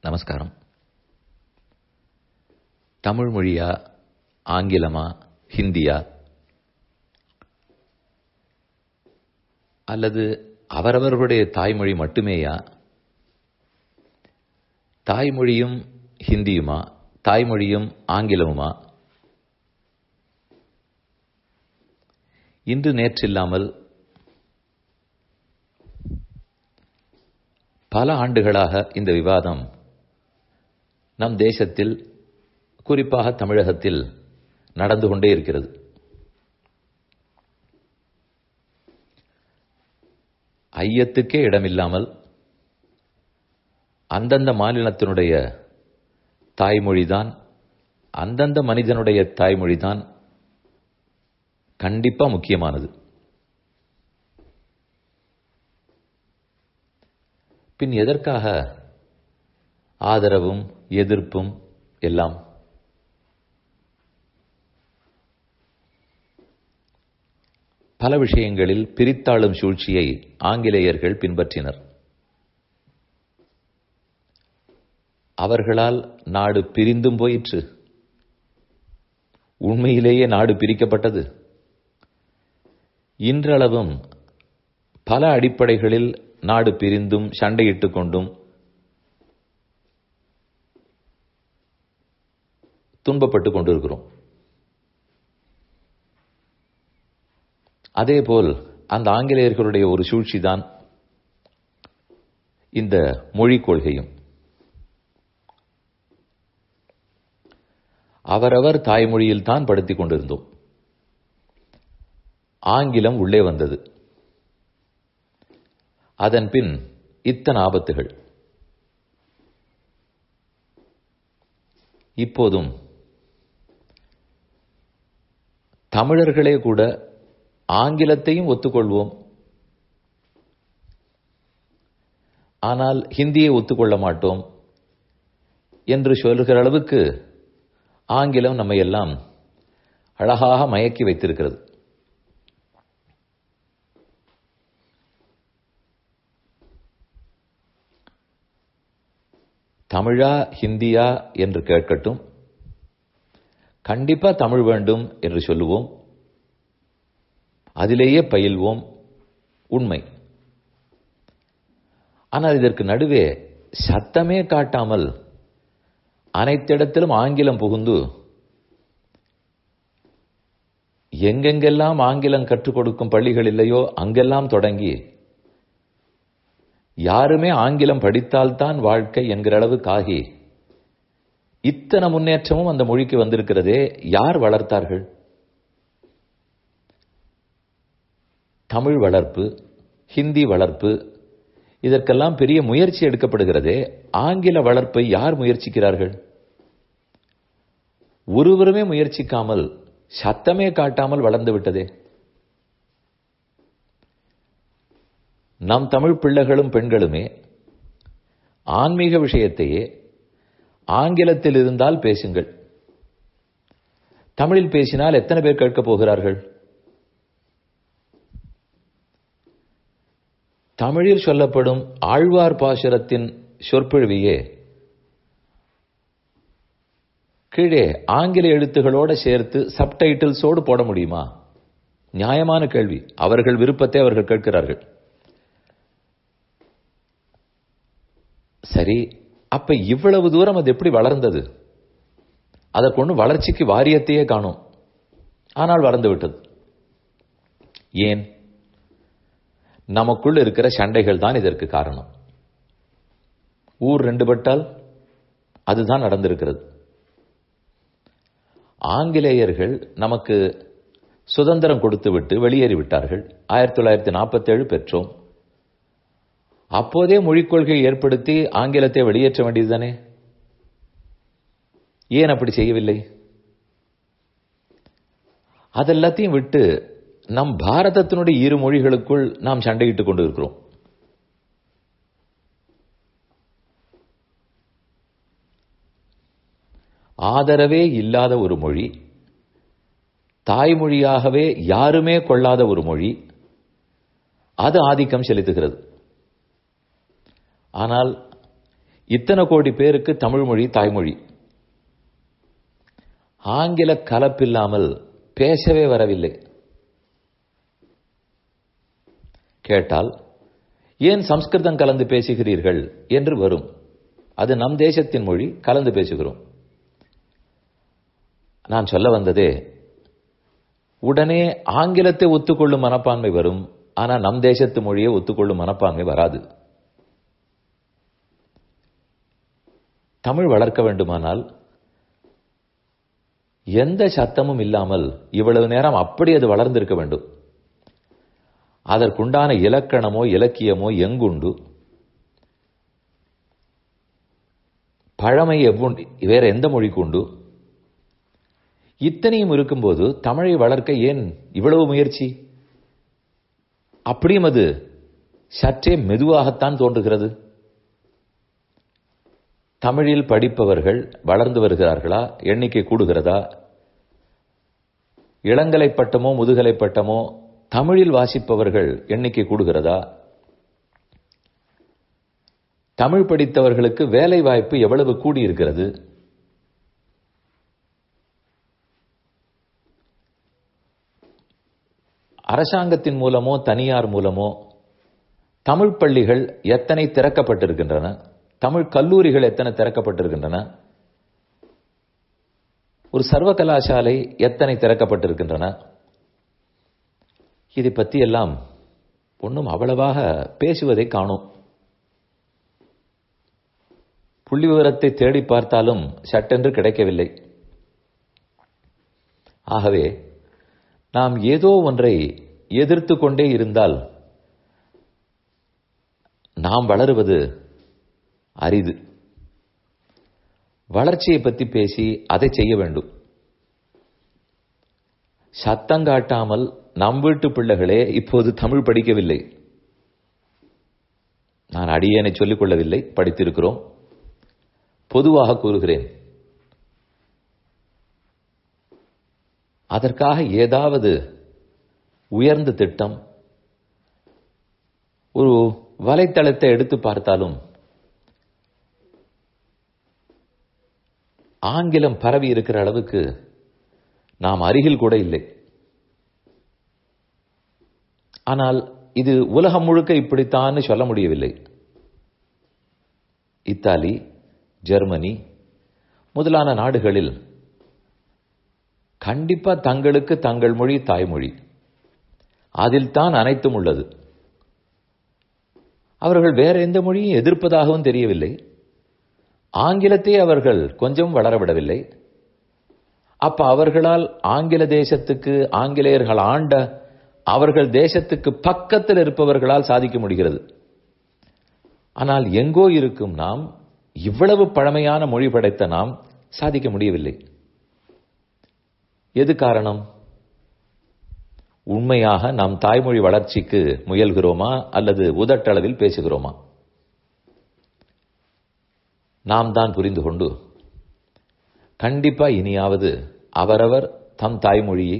நமஸ்காரம் தமிழ் மொழியா ஆங்கிலமா ஹிந்தியா அல்லது அவரவர்களுடைய தாய்மொழி மட்டுமேயா தாய்மொழியும் ஹிந்தியுமா தாய்மொழியும் ஆங்கிலமுமா இன்று நேற்றில்லாமல் பல ஆண்டுகளாக இந்த விவாதம் நம் தேசத்தில் குறிப்பாக தமிழகத்தில் நடந்து கொண்டே இருக்கிறது ஐயத்துக்கே இடமில்லாமல் அந்தந்த மாநிலத்தினுடைய தாய்மொழிதான் அந்தந்த மனிதனுடைய தாய்மொழிதான் கண்டிப்பா முக்கியமானது பின் எதற்காக ஆதரவும் எதிர்ப்பும் எல்லாம் பல விஷயங்களில் பிரித்தாளும் சூழ்ச்சியை ஆங்கிலேயர்கள் பின்பற்றினர் அவர்களால் நாடு பிரிந்தும் போயிற்று உண்மையிலேயே நாடு பிரிக்கப்பட்டது இன்றளவும் பல அடிப்படைகளில் நாடு பிரிந்தும் சண்டையிட்டுக் கொண்டும் துன்பப்பட்டுக் கொண்டிருக்கிறோம் அதேபோல் அந்த ஆங்கிலேயர்களுடைய ஒரு சூழ்ச்சிதான் இந்த மொழிக் கொள்கையும் அவரவர் தாய்மொழியில் தான் படுத்திக் கொண்டிருந்தோம் ஆங்கிலம் உள்ளே வந்தது அதன் பின் இத்தனை ஆபத்துகள் இப்போதும் தமிழர்களே கூட ஆங்கிலத்தையும் ஒத்துக்கொள்வோம் ஆனால் ஹிந்தியை ஒத்துக்கொள்ள மாட்டோம் என்று சொல்கிற அளவுக்கு ஆங்கிலம் நம்மை எல்லாம் அழகாக மயக்கி வைத்திருக்கிறது தமிழா ஹிந்தியா என்று கேட்கட்டும் கண்டிப்பா தமிழ் வேண்டும் என்று சொல்லுவோம் அதிலேயே பயில்வோம் உண்மை ஆனால் இதற்கு நடுவே சத்தமே காட்டாமல் அனைத்திடத்திலும் ஆங்கிலம் புகுந்து எங்கெங்கெல்லாம் ஆங்கிலம் கற்றுக் கொடுக்கும் பள்ளிகள் இல்லையோ அங்கெல்லாம் தொடங்கி யாருமே ஆங்கிலம் படித்தால்தான் வாழ்க்கை என்கிற அளவுக்கு ஆகி இத்தனை முன்னேற்றமும் அந்த மொழிக்கு வந்திருக்கிறதே யார் வளர்த்தார்கள் தமிழ் வளர்ப்பு ஹிந்தி வளர்ப்பு இதற்கெல்லாம் பெரிய முயற்சி எடுக்கப்படுகிறதே ஆங்கில வளர்ப்பை யார் முயற்சிக்கிறார்கள் ஒருவருமே முயற்சிக்காமல் சத்தமே காட்டாமல் வளர்ந்து விட்டதே நம் தமிழ் பிள்ளைகளும் பெண்களுமே ஆன்மீக விஷயத்தையே ஆங்கிலத்தில் இருந்தால் பேசுங்கள் தமிழில் பேசினால் எத்தனை பேர் கேட்கப் போகிறார்கள் தமிழில் சொல்லப்படும் ஆழ்வார் பாசுரத்தின் சொற்பொழிவையே கீழே ஆங்கில எழுத்துகளோடு சேர்த்து சப்டைட்டில்ஸோடு போட முடியுமா நியாயமான கேள்வி அவர்கள் விருப்பத்தை அவர்கள் கேட்கிறார்கள் சரி அப்ப இவ்வளவு தூரம் அது எப்படி வளர்ந்தது அதற்கு ஒன்று வளர்ச்சிக்கு வாரியத்தையே காணும் ஆனால் வளர்ந்து விட்டது ஏன் நமக்குள் இருக்கிற சண்டைகள் தான் இதற்கு காரணம் ஊர் ரெண்டு பட்டால் அதுதான் நடந்திருக்கிறது ஆங்கிலேயர்கள் நமக்கு சுதந்திரம் கொடுத்து விட்டு வெளியேறி விட்டார்கள் ஆயிரத்தி தொள்ளாயிரத்தி நாற்பத்தி ஏழு பெற்றோம் அப்போதே மொழிக் கொள்கை ஏற்படுத்தி ஆங்கிலத்தை வெளியேற்ற வேண்டியதுதானே ஏன் அப்படி செய்யவில்லை அதெல்லாத்தையும் விட்டு நம் பாரதத்தினுடைய இரு மொழிகளுக்குள் நாம் சண்டையிட்டுக் கொண்டு இருக்கிறோம் ஆதரவே இல்லாத ஒரு மொழி தாய்மொழியாகவே யாருமே கொள்ளாத ஒரு மொழி அது ஆதிக்கம் செலுத்துகிறது ஆனால் இத்தனை கோடி பேருக்கு தமிழ் மொழி தாய்மொழி ஆங்கில கலப்பில்லாமல் பேசவே வரவில்லை கேட்டால் ஏன் சம்ஸ்கிருதம் கலந்து பேசுகிறீர்கள் என்று வரும் அது நம் தேசத்தின் மொழி கலந்து பேசுகிறோம் நான் சொல்ல வந்ததே உடனே ஆங்கிலத்தை ஒத்துக்கொள்ளும் மனப்பான்மை வரும் ஆனா நம் தேசத்து மொழியை ஒத்துக்கொள்ளும் மனப்பான்மை வராது தமிழ் வளர்க்க வேண்டுமானால் எந்த சத்தமும் இல்லாமல் இவ்வளவு நேரம் அப்படி அது வளர்ந்திருக்க வேண்டும் அதற்குண்டான இலக்கணமோ இலக்கியமோ எங்குண்டு பழமை எவ்வுண்டு வேற எந்த மொழிக்கு உண்டு இத்தனையும் இருக்கும்போது தமிழை வளர்க்க ஏன் இவ்வளவு முயற்சி அப்படியும் அது சற்றே மெதுவாகத்தான் தோன்றுகிறது தமிழில் படிப்பவர்கள் வளர்ந்து வருகிறார்களா எண்ணிக்கை கூடுகிறதா இளங்கலை பட்டமோ முதுகலை பட்டமோ தமிழில் வாசிப்பவர்கள் எண்ணிக்கை கூடுகிறதா தமிழ் படித்தவர்களுக்கு வேலை வாய்ப்பு எவ்வளவு கூடியிருக்கிறது அரசாங்கத்தின் மூலமோ தனியார் மூலமோ தமிழ் பள்ளிகள் எத்தனை திறக்கப்பட்டிருக்கின்றன தமிழ் கல்லூரிகள் எத்தனை திறக்கப்பட்டிருக்கின்றன ஒரு சர்வ கலாசாலை எத்தனை திறக்கப்பட்டிருக்கின்றன இதை பற்றி எல்லாம் ஒன்றும் அவ்வளவாக பேசுவதை காணும் புள்ளி விவரத்தை தேடி பார்த்தாலும் சட்டென்று கிடைக்கவில்லை ஆகவே நாம் ஏதோ ஒன்றை எதிர்த்து கொண்டே இருந்தால் நாம் வளருவது அரிது வளர்ச்சியை பற்றி பேசி அதை செய்ய வேண்டும் சத்தங்காட்டாமல் நம் வீட்டு பிள்ளைகளே இப்போது தமிழ் படிக்கவில்லை நான் அடியேனை சொல்லிக் கொள்ளவில்லை படித்திருக்கிறோம் பொதுவாக கூறுகிறேன் அதற்காக ஏதாவது உயர்ந்த திட்டம் ஒரு வலைத்தளத்தை எடுத்து பார்த்தாலும் ஆங்கிலம் பரவி இருக்கிற அளவுக்கு நாம் அருகில் கூட இல்லை ஆனால் இது உலகம் முழுக்க இப்படித்தான் சொல்ல முடியவில்லை இத்தாலி ஜெர்மனி முதலான நாடுகளில் கண்டிப்பா தங்களுக்கு தங்கள் மொழி தாய்மொழி அதில் தான் அனைத்தும் உள்ளது அவர்கள் வேற எந்த மொழியும் எதிர்ப்பதாகவும் தெரியவில்லை ஆங்கிலத்தை அவர்கள் கொஞ்சம் வளரவிடவில்லை அப்ப அவர்களால் ஆங்கில தேசத்துக்கு ஆங்கிலேயர்கள் ஆண்ட அவர்கள் தேசத்துக்கு பக்கத்தில் இருப்பவர்களால் சாதிக்க முடிகிறது ஆனால் எங்கோ இருக்கும் நாம் இவ்வளவு பழமையான மொழி படைத்த நாம் சாதிக்க முடியவில்லை எது காரணம் உண்மையாக நாம் தாய்மொழி வளர்ச்சிக்கு முயல்கிறோமா அல்லது உதட்டளவில் பேசுகிறோமா நாம் தான் புரிந்து கொண்டு கண்டிப்பா இனியாவது அவரவர் தம் தாய்மொழியை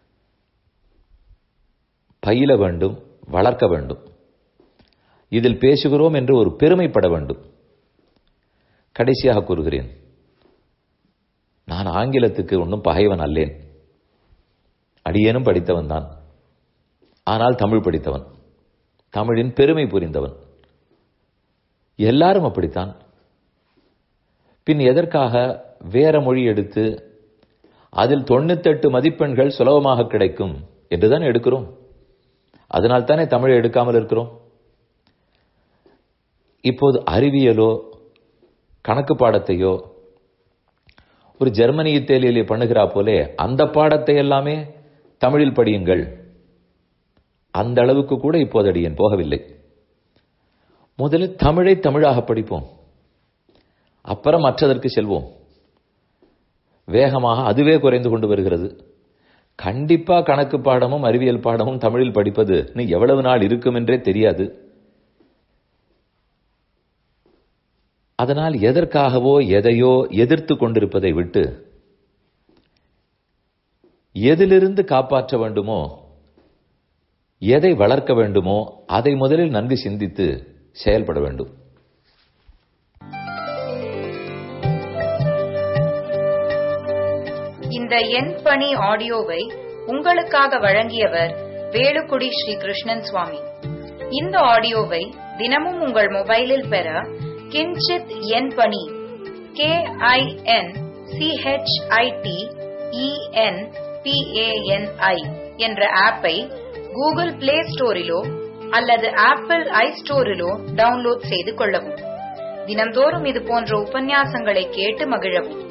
பயில வேண்டும் வளர்க்க வேண்டும் இதில் பேசுகிறோம் என்று ஒரு பெருமைப்பட வேண்டும் கடைசியாக கூறுகிறேன் நான் ஆங்கிலத்துக்கு ஒன்றும் பகைவன் அல்லேன் அடியேனும் படித்தவன் தான் ஆனால் தமிழ் படித்தவன் தமிழின் பெருமை புரிந்தவன் எல்லாரும் அப்படித்தான் பின் எதற்காக வேற மொழி எடுத்து அதில் தொண்ணூத்தெட்டு மதிப்பெண்கள் சுலபமாக கிடைக்கும் என்றுதான் எடுக்கிறோம் அதனால் தானே தமிழை எடுக்காமல் இருக்கிறோம் இப்போது அறிவியலோ கணக்கு பாடத்தையோ ஒரு ஜெர்மனி இத்தாலியிலே பண்ணுகிறா போலே அந்த பாடத்தை எல்லாமே தமிழில் படியுங்கள் அந்த அளவுக்கு கூட இப்போது அடியேன் போகவில்லை முதலில் தமிழை தமிழாக படிப்போம் அப்புறம் மற்றதற்கு செல்வோம் வேகமாக அதுவே குறைந்து கொண்டு வருகிறது கண்டிப்பா கணக்கு பாடமும் அறிவியல் பாடமும் தமிழில் படிப்பது இன்னும் எவ்வளவு நாள் இருக்கும் என்றே தெரியாது அதனால் எதற்காகவோ எதையோ எதிர்த்து கொண்டிருப்பதை விட்டு எதிலிருந்து காப்பாற்ற வேண்டுமோ எதை வளர்க்க வேண்டுமோ அதை முதலில் நன்கு சிந்தித்து செயல்பட வேண்டும் இந்த எண் பணி ஆடியோவை உங்களுக்காக வழங்கியவர் வேலுக்குடி ஸ்ரீ கிருஷ்ணன் சுவாமி இந்த ஆடியோவை தினமும் உங்கள் மொபைலில் பெற கிஞ்சித் எண் பணி கே ஐ என் சிஹெச்ஐடி இஎன் பிஏஎன்ஐ என்ற ஆப்பை கூகுள் பிளே ஸ்டோரிலோ அல்லது ஆப்பிள் ஐ ஸ்டோரிலோ டவுன்லோட் செய்து கொள்ளவும் தினந்தோறும் இது போன்ற உபன்யாசங்களை கேட்டு மகிழவும்